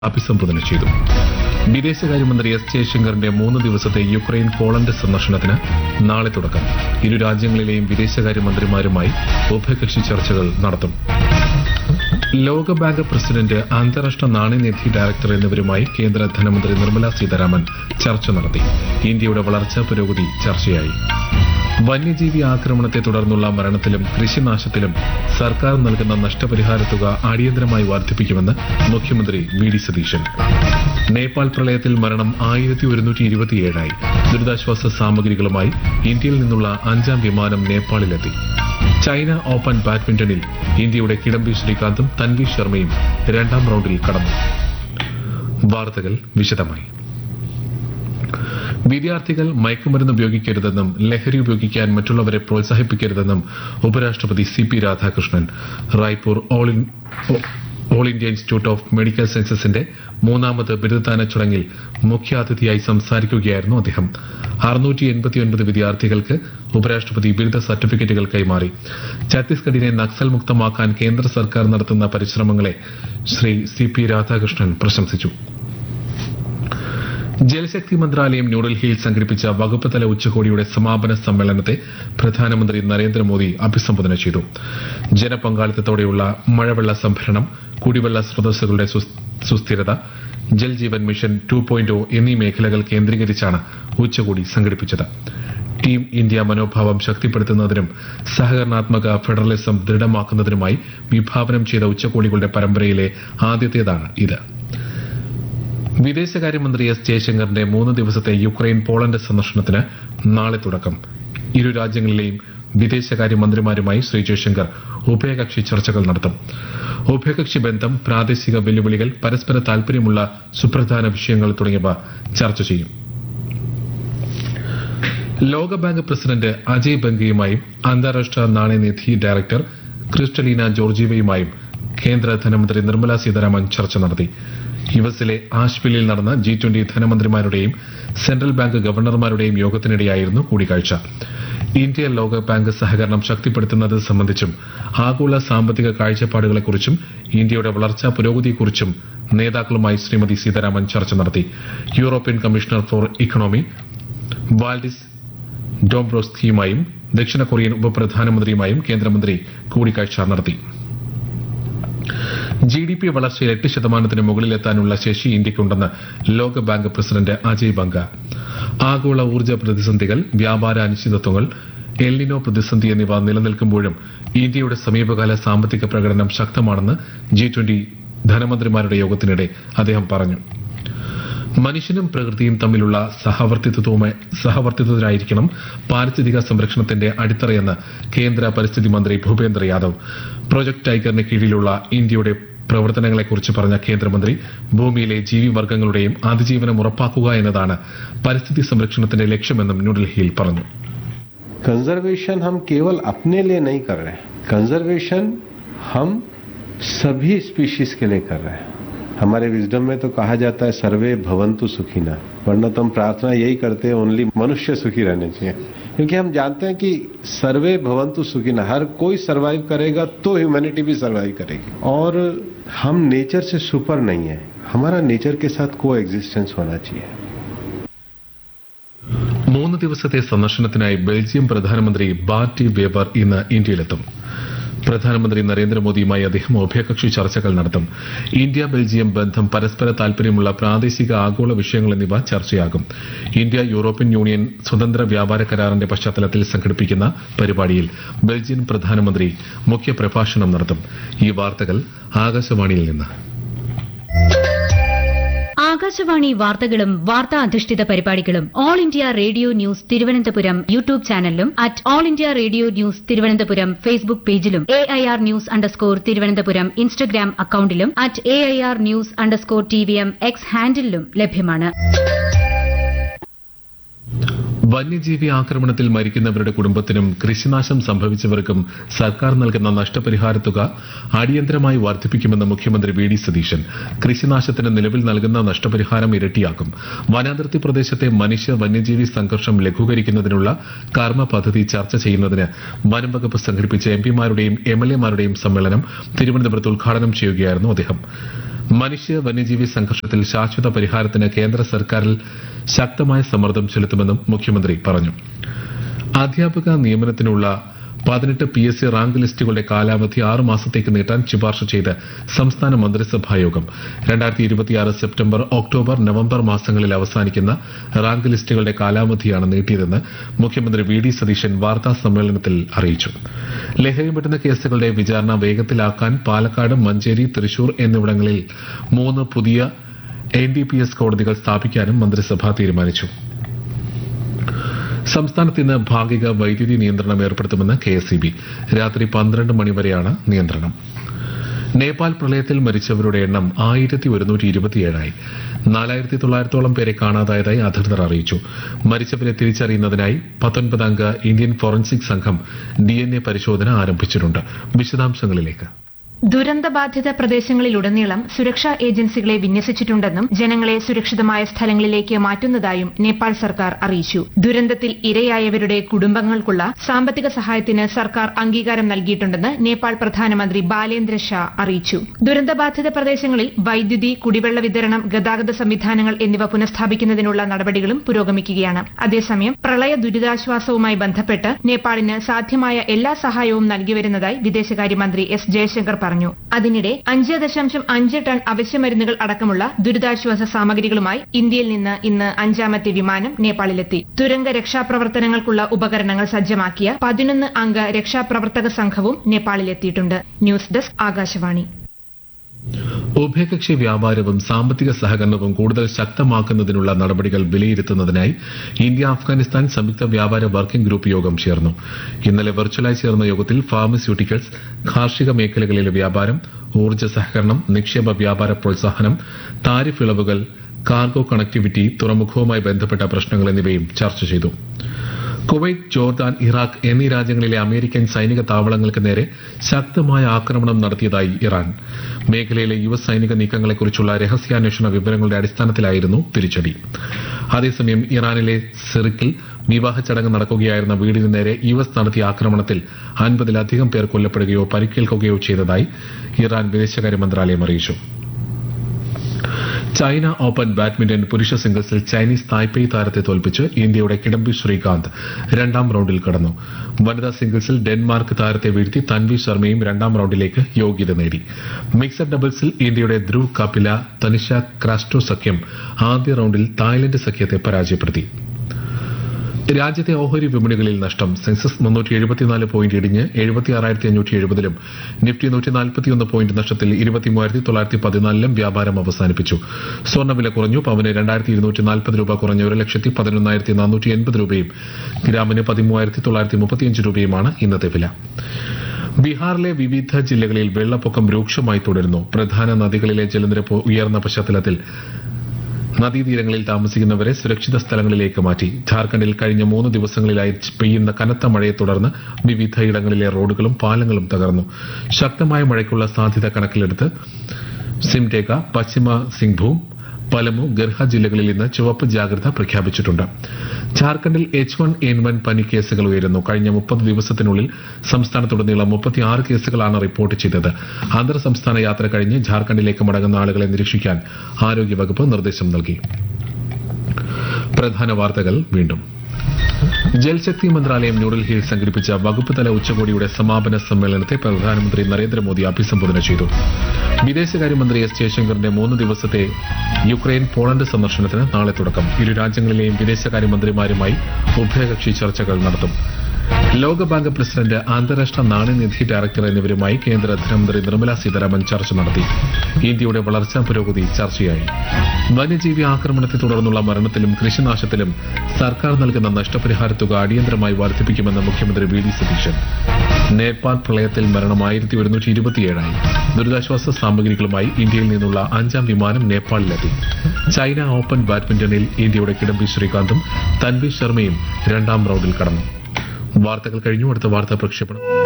അഭിസംബോധന ചെയ്തു വിദേശകാര്യമന്ത്രി എസ് ജയശങ്കറിന്റെ മൂന്ന് ദിവസത്തെ യുക്രൈൻ പോളണ്ട് സന്ദർശനത്തിന് നാളെ തുടക്കം ഇരു രാജ്യങ്ങളിലെയും വിദേശകാര്യമന്ത്രിമാരുമായി ഉഭയകക്ഷി ചർച്ചകൾ നടത്തും ലോകബാങ്ക് പ്രസിഡന്റ് അന്താരാഷ്ട്ര നാണയനിധി ഡയറക്ടർ എന്നിവരുമായി കേന്ദ്ര ധനമന്ത്രി നിർമ്മല സീതാരാമൻ ചർച്ച നടത്തി ഇന്ത്യയുടെ വളർച്ചാ പുരോഗതി ചർച്ചയായി വന്യജീവി ആക്രമണത്തെ തുടർന്നുള്ള മരണത്തിലും കൃഷിനാശത്തിലും സർക്കാർ നൽകുന്ന നഷ്ടപരിഹാര തുക അടിയന്തരമായി വർദ്ധിപ്പിക്കുമെന്ന് മുഖ്യമന്ത്രി വി ഡി സതീശൻ നേപ്പാൾ പ്രളയത്തിൽ മരണം ആയിരത്തി ഒരുന്നൂറ്റി ഇരുപത്തിയേഴായി ദുരിതാശ്വാസ സാമഗ്രികളുമായി ഇന്ത്യയിൽ നിന്നുള്ള അഞ്ചാം വിമാനം നേപ്പാളിലെത്തി ചൈന ഓപ്പൺ ബാഡ്മിന്റണിൽ ഇന്ത്യയുടെ കിഡംബി ശ്രീകാന്തും തൻവി ശർമ്മയും രണ്ടാം റൌണ്ടിൽ കടന്നു വാർത്തകൾ വിശദമായി വിദ്യാർത്ഥികൾ മയക്കുമരുന്ന് ഉപയോഗിക്കരുതെന്നും ലഹരി ഉപയോഗിക്കാൻ മറ്റുള്ളവരെ പ്രോത്സാഹിപ്പിക്കരുതെന്നും ഉപരാഷ്ട്രപതി C P Radhakrishnan Raipur all ഇൻ- ഓ- all India institute of medical സയൻസസിന്റെ മൂന്നാമത് ബിരുദദാന ചടങ്ങിൽ മുഖ്യാതിഥിയായി സംസാരിക്കുകയായിരുന്നു അദ്ദേഹം അറുന്നൂറ്റി എൺപത്തിയൊൻപത് വിദ്യാർത്ഥികൾക്ക് ഉപരാഷ്ട്രപതി ബിരുദ സർട്ടിഫിക്കറ്റുകൾ കൈമാറി ഛത്തീസ്ഗഡിനെ നക്സൽ മുക്തമാക്കാൻ കേന്ദ്ര സർക്കാർ നടത്തുന്ന പരിശ്രമങ്ങളെ ശ്രീ സി പി രാധാകൃഷ്ണൻ പ്രശംസിച്ചു ജലശക്തി മന്ത്രാലയം ന്യൂഡൽഹിയിൽ സംഘടിപ്പിച്ച വകുപ്പ് തല ഉച്ചകോടിയുടെ സമാപന സമ്മേളനത്തെ പ്രധാനമന്ത്രി നരേന്ദ്രമോദി അഭിസംബോധന ചെയ്തു ജനപങ്കാളിത്തത്തോടെയുള്ള മഴവെള്ള സംഭരണം കുടിവെള്ള സ്രോതസ്സുകളുടെ സുസ്- സുസ്ഥിരത Jal Jeevan mission two point എന്നീ മേഖലകൾ കേന്ദ്രീകരിച്ചാണ് ഉച്ചകോടി സംഘടിപ്പിച്ചത് ടീം ഇന്ത്യ മനോഭാവം ശക്തിപ്പെടുത്തുന്നതിനും സഹകരണാത്മക ഫെഡറലിസം ദൃഢമാക്കുന്നതിനുമായി വിഭാവനം ചെയ്ത ഉച്ചകോടികളുടെ പരമ്പരയിലെ ആദ്യത്തേതാണ് ഇത് വിദേശകാര്യമന്ത്രി എസ് ജയശങ്കറിന്റെ മൂന്ന് ദിവസത്തെ യുക്രൈൻ പോളണ്ട് സന്ദർശനത്തിന് നാളെ തുടക്കം ഇരു രാജ്യങ്ങളിലെയും വിദേശകാര്യമന്ത്രിമാരുമായി ശ്രീ ജയശങ്കർ ഉഭയകക്ഷി ചർച്ചകൾ നടത്തും ഉഭയകക്ഷി ബന്ധം പ്രാദേശിക വെല്ലുവിളികൾ പരസ്പര താൽപര്യമുള്ള സുപ്രധാന വിഷയങ്ങൾ തുടങ്ങിയവ ചർച്ച ചെയ്യും ലോകബാങ്ക് പ്രസിഡന്റ് അജയ് ബംഗയുമായും അന്താരാഷ്ട്ര നാണയനിധി ഡയറക്ടർ ക്രിസ്റ്റലീന ജോർജീവയുമായും കേന്ദ്ര ധനമന്ത്രി നിർമ്മല സീതാരാമൻ ചർച്ച നടത്തി യുഎസിലെ ആഷ്വില്ലിൽ നടന്ന ജി ട്വന്റി ധനമന്ത്രിമാരുടെയും സെൻട്രൽ ബാങ്ക് ഗവർണർമാരുടെയും യോഗത്തിനിടെയായിരുന്നു കൂടിക്കാഴ്ച ഇന്ത്യ ലോകബാങ്ക് സഹകരണം ശക്തിപ്പെടുത്തുന്നത് സംബന്ധിച്ചും ആഗോള സാമ്പത്തിക കാഴ്ചപ്പാടുകളെക്കുറിച്ചും ഇന്ത്യയുടെ വളർച്ചാ പുരോഗതിയെക്കുറിച്ചും നേതാക്കളുമായി ശ്രീമതി സീതാരാമൻ ചർച്ച നടത്തി European commissioner for economy Valdis ഡോംബ്രോസ്കിയുമായും ദക്ഷിണ കൊറിയൻ ഉപപ്രധാനമന്ത്രിയുമായും കേന്ദ്രമന്ത്രി കൂടിക്കാഴ്ച നടത്തി ജി ഡി പി വളർച്ചയിൽ എട്ട് ശതമാനത്തിന് മുകളിലെത്താനുള്ള ശേഷി ഇന്ത്യക്കുണ്ടെന്ന് ലോകബാങ്ക് പ്രസിഡന്റ് അജയ് ബംഗ ആഗോള ഊർജ്ജ പ്രതിസന്ധികൾ വ്യാപാര അനിശ്ചിതത്വങ്ങൾ എൽനിനോ പ്രതിസന്ധി എന്നിവ നിലനിൽക്കുമ്പോഴും ഇന്ത്യയുടെ സമീപകാല സാമ്പത്തിക പ്രകടനം ശക്തമാണെന്ന് ജി ട്വന്റി ധനമന്ത്രിമാരുടെ യോഗത്തിനിടെ അദ്ദേഹം പറഞ്ഞു മനുഷ്യനും പ്രകൃതിയും തമ്മിലുള്ള സഹവർത്തിത്വവുമായി സഹവർത്തിത്വത്തിലായിരിക്കണം പാരിസ്ഥിതിക സംരക്ഷണത്തിന്റെ അടിത്തറയെന്ന് കേന്ദ്ര പരിസ്ഥിതി മന്ത്രി ഭൂപേന്ദ്ര യാദവ് പ്രൊജക്ട് ടൈഗറിന് കീഴിലുള്ള ഇന്ത്യയുടെ പ്രവർത്തനങ്ങളെക്കുറിച്ച് പറഞ്ഞ കേന്ദ്രമന്ത്രി ഭൂമിയിലെ ജീവിവർഗങ്ങളുടെയും അതിജീവനം ഉറപ്പാക്കുക എന്നതാണ് പരിസ്ഥിതി സംരക്ഷണത്തിന്റെ ലക്ഷ്യമെന്നും ന്യൂഡൽഹിയിൽ പറഞ്ഞു कंजर्वेशन हम केवल अपने लिए नहीं कर रहे हैं कंजर्वेशन हम सभी स्पीशीज के लिए कर रहे हैं हमारे विजडम में तो कहा जाता है सर्वे भवंतु सुखीना वरना तो हम प्रार्थना यही करते हैं ओनली मनुष्य सुखी रहने चाहिए क्योंकि हम जानते हैं कि सर्वे भवंतु सुखीना हर कोई सरवाइव करेगा तो ह्यूमैनिटी भी सरवाइव करेगी और हम नेचर से सुपर नहीं है हमारा नेचर के साथ को एग्जिस्टेंस होना चाहिए മൂന്ന് ദിവസത്തെ സന്ദർശനത്തിനായി ബെൽജിയം പ്രധാനമന്ത്രി ബാർട്ടി വേബർ ഇന്ന് ഇന്ത്യയിലെത്തും പ്രധാനമന്ത്രി നരേന്ദ്രമോദിയുമായി അദ്ദേഹം ഉഭയകക്ഷി ചർച്ചകൾ നടത്തും ഇന്ത്യ ബെൽജിയം ബന്ധം പരസ്പര താൽപര്യമുള്ള പ്രാദേശിക ആഗോള വിഷയങ്ങൾ എന്നിവ ചർച്ചയാകും ഇന്ത്യ യൂറോപ്യൻ യൂണിയൻ സ്വതന്ത്ര വ്യാപാര കരാറിന്റെ പശ്ചാത്തലത്തിൽ സംഘടിപ്പിക്കുന്ന പരിപാടിയിൽ ബെൽജിയൻ പ്രധാനമന്ത്രി മുഖ്യപ്രഭാഷണം നടത്തും ഈ വാർത്തകൾ ആകാശവാണിയിൽ നിന്ന് ആകാശവാണി വാർത്തകളും വാർത്താ അധിഷ്ഠിത പരിപാടികളും All India Radio news Thiruvananthapuram YouTube ചാനലിലും at All India Radio news Thiruvananthapuram Facebook പേജിലും A I R news underscore Thiruvananthapuram Instagram അക്കൌണ്ടിലും at A I R news underscore T V M X ഹാൻഡിലും ലഭ്യമാണ് വന്യജീവി ആക്രമണത്തിൽ മരിക്കുന്നവരുടെ കുടുംബത്തിനും കൃഷിനാശം സംഭവിച്ചവർക്കും സർക്കാർ നൽകുന്ന നഷ്ടപരിഹാര തുക അടിയന്തരമായി വർദ്ധിപ്പിക്കുമെന്ന് മുഖ്യമന്ത്രി വി ഡി സതീശൻ കൃഷിനാശത്തിന് നിലവിൽ നൽകുന്ന നഷ്ടപരിഹാരം ഇരട്ടിയാക്കും വനാതിർത്തി പ്രദേശത്തെ മനുഷ്യ വന്യജീവി സംഘർഷം ലഘൂകരിക്കുന്നതിനുള്ള കർമ്മ പദ്ധതി ചർച്ച ചെയ്യുന്നതിന് വനം വകുപ്പ് സംഘടിപ്പിച്ച എംപിമാരുടെയും എം എൽ എമാരുടെയും സമ്മേളനം തിരുവനന്തപുരത്ത് ഉദ്ഘാടനം ചെയ്യുകയായിരുന്നു അദ്ദേഹം മനുഷ്യ വന്യജീവി സംഘർഷത്തിൽ ശാശ്വത പരിഹാരത്തിന് കേന്ദ്ര സർക്കാരിൽ ശക്തമായ സമ്മർദ്ദം ചെലുത്തുമെന്നും മുഖ്യമന്ത്രി പറഞ്ഞു അധ്യാപക നിയമനത്തിനുള്ള പതിനെട്ട് പി എസ് സി റാങ്ക് ലിസ്റ്റുകളുടെ കാലാവധി ആറ് മാസത്തേക്ക് നീട്ടാൻ ശുപാർശ ചെയ്ത് സംസ്ഥാന മന്ത്രിസഭാ യോഗം രണ്ടായിരത്തി ഇരുപത്തിയാറ് സെപ്റ്റംബർ ഒക്ടോബർ നവംബർ മാസങ്ങളിൽ അവസാനിക്കുന്ന റാങ്ക് ലിസ്റ്റുകളുടെ കാലാവധിയാണ് നീട്ടിയതെന്ന് മുഖ്യമന്ത്രി വി ഡി സതീശൻ വാർത്താ സമ്മേളനത്തിൽ അറിയിച്ചു ലഹരിമരുന്ന് കേസുകളുടെ വിചാരണ വേഗത്തിലാക്കാൻ പാലക്കാട് മഞ്ചേരി തൃശൂർ എന്നിവിടങ്ങളിൽ മൂന്ന് പുതിയ എൻ ഡി പി എസ് കോടതികൾ സ്ഥാപിക്കാനും മന്ത്രിസഭ തീരുമാനിച്ചു സംസ്ഥാനത്ത് ഇന്ന് ഭാഗിക വൈദ്യുതി നിയന്ത്രണം ഏർപ്പെടുത്തുമെന്ന് കെ എസ് രാത്രി പന്ത്രണ്ട് മണിവരെയാണ് നിയന്ത്രണം നേപ്പാൾ പ്രളയത്തിൽ മരിച്ചവരുടെ എണ്ണം ആയിരത്തി ഒരുന്നൂറ്റി ഇരുപത്തിയേഴായി നാലായിരത്തി തൊള്ളായിരത്തോളം പേരെ കാണാതായതായി അധികൃതർ അറിയിച്ചു മരിച്ചവരെ തിരിച്ചറിയുന്നതിനായി പത്തൊൻപതംഗ ഇന്ത്യൻ ഫോറൻസിക് സംഘം ഡിഎൻഎ പരിശോധന ആരംഭിച്ചിട്ടുണ്ട് വിശദാംശങ്ങളിലേക്ക് ദുരന്തബാധിത പ്രദേശങ്ങളിലുടനീളം സുരക്ഷാ ഏജൻസികളെ വിന്യസിച്ചിട്ടുണ്ടെന്നും ജനങ്ങളെ സുരക്ഷിതമായ സ്ഥലങ്ങളിലേക്ക് മാറ്റുന്നതായും നേപ്പാൾ സർക്കാർ അറിയിച്ചു ദുരന്തത്തിൽ ഇരയായവരുടെ കുടുംബങ്ങൾക്കുള്ള സാമ്പത്തിക സഹായത്തിന് സർക്കാർ അംഗീകാരം നൽകിയിട്ടുണ്ടെന്ന് നേപ്പാൾ പ്രധാനമന്ത്രി ബാലേന്ദ്ര ഷാ അറിയിച്ചു ദുരന്തബാധിത പ്രദേശങ്ങളിൽ വൈദ്യുതി കുടിവെള്ള വിതരണം ഗതാഗത സംവിധാനങ്ങൾ എന്നിവ പുനഃസ്ഥാപിക്കുന്നതിനുള്ള നടപടികളും പുരോഗമിക്കുകയാണ് അതേസമയം പ്രളയ ദുരിതാശ്വാസവുമായി ബന്ധപ്പെട്ട് നേപ്പാളിന് സാധ്യമായ എല്ലാ സഹായവും നൽകിവരുന്നതായി വിദേശകാര്യമന്ത്രി എസ് ജയശങ്കർ പറഞ്ഞു അതിനിടെ അഞ്ച് ദശാംശം അഞ്ച് ടൺ അവശ്യമരുന്നുകൾ അടക്കമുള്ള ദുരിതാശ്വാസ സാമഗ്രികളുമായി ഇന്ത്യയിൽ നിന്ന് ഇന്ന് അഞ്ചാമത്തെ വിമാനം നേപ്പാളിലെത്തി തുരങ്ക രക്ഷാപ്രവർത്തനങ്ങൾക്കുള്ള ഉപകരണങ്ങൾ സജ്ജമാക്കിയ പതിനൊന്ന് അംഗ രക്ഷാപ്രവർത്തക സംഘവും നേപ്പാളിലെത്തിയിട്ടുണ്ട് ന്യൂസ് ഡെസ്ക് ആകാശവാണി ഉഭയകക്ഷി വ്യാപാരവും സാമ്പത്തിക സഹകരണവും കൂടുതൽ ശക്തമാക്കുന്നതിനുള്ള നടപടികൾ വിലയിരുത്തുന്നതിനായി ഇന്ത്യ അഫ്ഗാനിസ്ഥാൻ സംയുക്ത വ്യാപാര വർക്കിംഗ് ഗ്രൂപ്പ് യോഗം ചേർന്നു ഇന്നലെ വെർച്വലായി ചേർന്ന യോഗത്തിൽ ഫാർമസ്യൂട്ടിക്കൽസ് കാർഷിക മേഖലകളിലെ വ്യാപാരം ഊർജ്ജ സഹകരണം നിക്ഷേപ വ്യാപാര പ്രോത്സാഹനം താരിഫ് ഇളവുകൾ കാർഗോ കണക്ടിവിറ്റി തുറമുഖവുമായി ബന്ധപ്പെട്ട പ്രശ്നങ്ങൾ എന്നിവയും ചർച്ച ചെയ്തു കുവൈറ്റ് ജോർദാൻ ഇറാഖ് എന്നീ രാജ്യങ്ങളിലെ അമേരിക്കൻ സൈനിക താവളങ്ങൾക്ക് നേരെ ശക്തമായ ആക്രമണം നടത്തിയതായി ഇറാൻ മേഖലയിലെ യു എസ് സൈനിക നീക്കങ്ങളെക്കുറിച്ചുള്ള രഹസ്യാന്വേഷണ വിവരങ്ങളുടെ അടിസ്ഥാനത്തിലായിരുന്നു തിരിച്ചടി അതേസമയം ഇറാനിലെ സിറിക്കിൽ വിവാഹ ചടങ്ങ് നടക്കുകയായിരുന്ന വീടിന് നേരെ യു എസ് നടത്തിയ ആക്രമണത്തിൽ അൻപതിലധികം പേർ കൊല്ലപ്പെടുകയോ പരിക്കേൽക്കുകയോ ചെയ്തതായി ഇറാൻ വിദേശകാര്യ മന്ത്രാലയം അറിയിച്ചു ചൈന ഓപ്പൺ ബാഡ്മിന്റൺ പുരുഷ സിംഗിൾസിൽ ചൈനീസ് തായ്പേയ് താരത്തെ തോൽപ്പിച്ച് ഇന്ത്യയുടെ കിഡംബി ശ്രീകാന്ത് രണ്ടാം റൌണ്ടിൽ കടന്നു വനിതാ സിംഗിൾസിൽ ഡെൻമാർക്ക് താരത്തെ വീഴ്ത്തി തൻവി ശർമ്മയും രണ്ടാം റൌണ്ടിലേക്ക് യോഗ്യത നേടി മിക്സഡ് ഡബിൾസിൽ ഇന്ത്യയുടെ ധ്രുവ് കപില തനിഷ ക്രാസ്റ്റോ സഖ്യം ആദ്യ റൌണ്ടിൽ തായ്ലൻഡ് സഖ്യത്തെ പരാജയപ്പെടുത്തി രാജ്യത്തെ ഓഹരി വിപണികളിൽ നഷ്ടം സെൻസസ് മുന്നൂറ്റി എഴുപത്തിനാല് പോയിന്റ് ഇടിഞ്ഞ് എഴുപത്തി ആറായിരത്തി അഞ്ഞൂറ്റി എഴുപതിലും നിഫ്റ്റി നൂറ്റി നാൽപ്പത്തിയൊന്ന് പോയിന്റ് നഷ്ടത്തിൽ ഇരുപത്തി മൂവായിരത്തി തൊള്ളായിരത്തി പതിനാലിലും വ്യാപാരം അവസാനിപ്പിച്ചു സ്വർണ്ണവില കുറഞ്ഞു പവന് രണ്ടായിരത്തി ഇരുന്നൂറ്റി നാൽപ്പത് രൂപ കുറഞ്ഞ ഒരു ലക്ഷത്തി പതിനൊന്നായിരത്തി നാനൂറ്റി എൺപത് രൂപയും ഗ്രാമിന് പതിമൂവായിരത്തി തൊള്ളായിരത്തി മുപ്പത്തിയഞ്ച് രൂപയുമാണ് ഇന്നത്തെ വില ബീഹാറിലെ വിവിധ ജില്ലകളിൽ വെള്ളപ്പൊക്കം രൂക്ഷമായി തുടരുന്നു പ്രധാന നദികളിലെ ജലനിരപ്പ് ഉയർന്ന പശ്ചാത്തലത്തിൽ നദീതീരങ്ങളിൽ താമസിക്കുന്നവരെ സുരക്ഷിത സ്ഥലങ്ങളിലേക്ക് മാറ്റി ഝാർഖണ്ഡിൽ കഴിഞ്ഞ മൂന്ന് ദിവസങ്ങളിലായി പെയ്യുന്ന കനത്ത മഴയെ തുടർന്ന് വിവിധ ഇടങ്ങളിലെ റോഡുകളും പാലങ്ങളും തകർന്നു ശക്തമായ മഴയ്ക്കുള്ള സാധ്യത കണക്കിലെടുത്ത് സിംഡേഗ പശ്ചിമ സിംഗ്ഭൂം പലമു ഗർഹ ജില്ലകളിൽ ഇന്ന് ചുവപ്പ് ജാഗ്രത പ്രഖ്യാപിച്ചിട്ടുണ്ട് ഝാർഖണ്ഡിൽ എച്ച് വൺ എൻ വൺ പനി കേസുകൾ ഉയരുന്നു കഴിഞ്ഞ മുപ്പത് ദിവസത്തിനുള്ളിൽ സംസ്ഥാനത്തുടനീളം മുപ്പത്തിയാറ് കേസുകളാണ് റിപ്പോർട്ട് ചെയ്തത് അന്തർ സംസ്ഥാന യാത്ര കഴിഞ്ഞ് ഝാർഖണ്ഡിലേക്ക് മടങ്ങുന്ന ആളുകളെ നിരീക്ഷിക്കാൻ ആരോഗ്യവകുപ്പ് നിർദ്ദേശം നൽകി പ്രധാന വാർത്തകൾ വീണ്ടും ജൽശക്തി മന്ത്രാലയം ന്യൂഡൽഹിയിൽ സംഘടിപ്പിച്ച വകുപ്പ് തല ഉച്ചകോടിയുടെ സമാപന സമ്മേളനത്തെ പ്രധാനമന്ത്രി നരേന്ദ്രമോദി അഭിസംബോധന ചെയ്തു വിദേശകാര്യമന്ത്രി എസ് ജയശങ്കറിന്റെ മൂന്ന് ദിവസത്തെ യുക്രൈൻ പോളണ്ട് സന്ദർശനത്തിന് നാളെ തുടക്കം ഇരു രാജ്യങ്ങളിലെയും വിദേശകാര്യമന്ത്രിമാരുമായി ഉഭയകക്ഷി ചർച്ചകൾ നടത്തും ലോകബാങ്ക് പ്രസിഡന്റ് അന്താരാഷ്ട്ര നാണയനിധി ഡയറക്ടർ എന്നിവരുമായി കേന്ദ്ര ധനമന്ത്രി നിർമ്മല സീതാരാമൻ ചർച്ച നടത്തി ഇന്ത്യയുടെ വളർച്ചാ പുരോഗതി ചർച്ചയായി വന്യജീവി ആക്രമണത്തെ തുടർന്നുള്ള മരണത്തിലും കൃഷിനാശത്തിലും സർക്കാർ നൽകുന്ന നഷ്ടപരിഹാര തുക അടിയന്തരമായി വർദ്ധിപ്പിക്കുമെന്ന് മുഖ്യമന്ത്രി വി ഡി സതീശൻ നേപ്പാൾ പ്രളയത്തിൽ മരണം ആയിരത്തി ഒരുന്നൂറ്റി ഇരുപത്തിയേഴായി ദുരിതാശ്വാസ സാമഗ്രികളുമായി ഇന്ത്യയിൽ നിന്നുള്ള അഞ്ചാം വിമാനം നേപ്പാളിലെത്തി ചൈന ഓപ്പൺ ബാഡ്മിന്റണിൽ ഇന്ത്യയുടെ കിഡംബി ശ്രീകാന്തും തൻവി ശർമ്മയും രണ്ടാം റൌണ്ടിൽ കടന്നു വാർത്തകൾ കഴിഞ്ഞു അടുത്ത വാർത്താ പ്രക്ഷേപണം